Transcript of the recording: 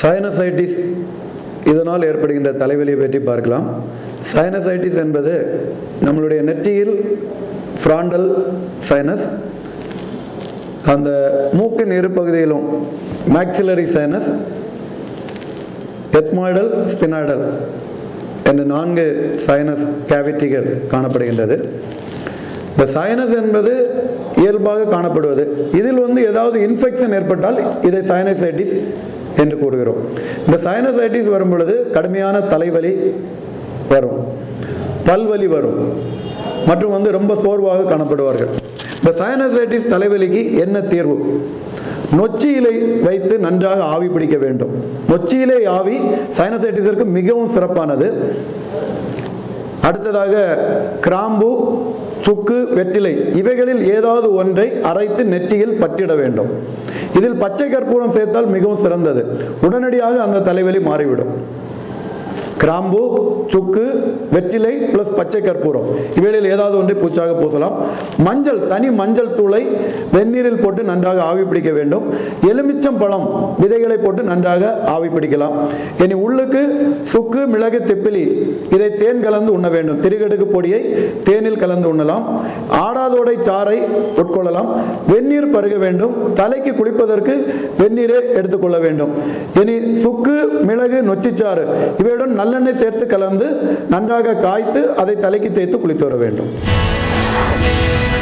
sinusitis இதனால் ஏற்படுகின்ற தலைவலியை பற்றி பார்க்கலாம் சைனசைட்டிஸ் என்பது நம்மளுடைய நெற்றியில் ஃப்ராண்டல் சைனஸ் அந்த மூக்கின் இரு பகுதியிலும் மேக்சிலரி சைனஸ் எத்மாய்டல் ஸ்பினாய்டல் என்ற நான்கு சைனஸ் கேவிட்டிகள் காணப்படுகின்றது இந்த சைனஸ் என்பது இயல்பாக காணப்படுவது இதில் வந்து ஏதாவது இன்ஃபெக்ஷன் ஏற்பட்டால் இதை சைனசைட்டிஸ் என்று கூறுகிறோம் இந்த சைனசைட்டிஸ் வரும் பொழுது கடுமையான தலைவலி வரும் பல்வலி வரும் மற்றும் வந்து ரொம்ப சோர்வாக காணப்படுவார்கள் இந்த சைனசைட்டிஸ் தலைவலிக்கு என்ன தீர்வு நொச்சி இலை வைத்து நன்றாக ஆவி பிடிக்க வேண்டும் நொச்சி இலை ஆவி சைனசைட்டிஸிற்கு மிகவும் சிறப்பானது அடுத்ததாக கிராம்பு சுக்கு வெற்றிலை இவைகளில் ஏதாவது ஒன்றை அரைத்து நெற்றியில் பற்றிட வேண்டும் இதில் பச்சை கற்பூரம் சேர்த்தால் மிகவும் சிறந்தது உடனடியாக அந்த தலைவலி மாறிவிடும் கிராம்பு சுக்கு வெற்றிலை பிளஸ் பச்சை கற்பூரம் இவைகளில் ஏதாவது ஒன்றை பூச்சாக பூசலாம் மஞ்சள் தனி மஞ்சள் தூளை வெந்நீரில் போட்டு நன்றாக ஆவி பிடிக்க வேண்டும் எலுமிச்சம் பழம் விதைகளை போட்டு நன்றாக ஆவி பிடிக்கலாம் இனி உள்ளுக்கு சுக்கு மிளகு திப்பிலி இதை தேன் கலந்து உண்ண வேண்டும் திரிகடுக்கு பொடியை தேனில் கலந்து உண்ணலாம் ஆடாதோடை சாறை உட்கொள்ளலாம் வெந்நீர் பருக வேண்டும் தலைக்கு குளிப்பதற்கு வெந்நீரை எடுத்துக்கொள்ள வேண்டும் இனி சுக்கு மிளகு நொச்சிச்சாறு இவையுடன் நல்லெண்ணெய் சேர்த்து கலந்து நன்றாக காய்த்து அதை தலைக்கு தேய்த்து குளித்து வர வேண்டும்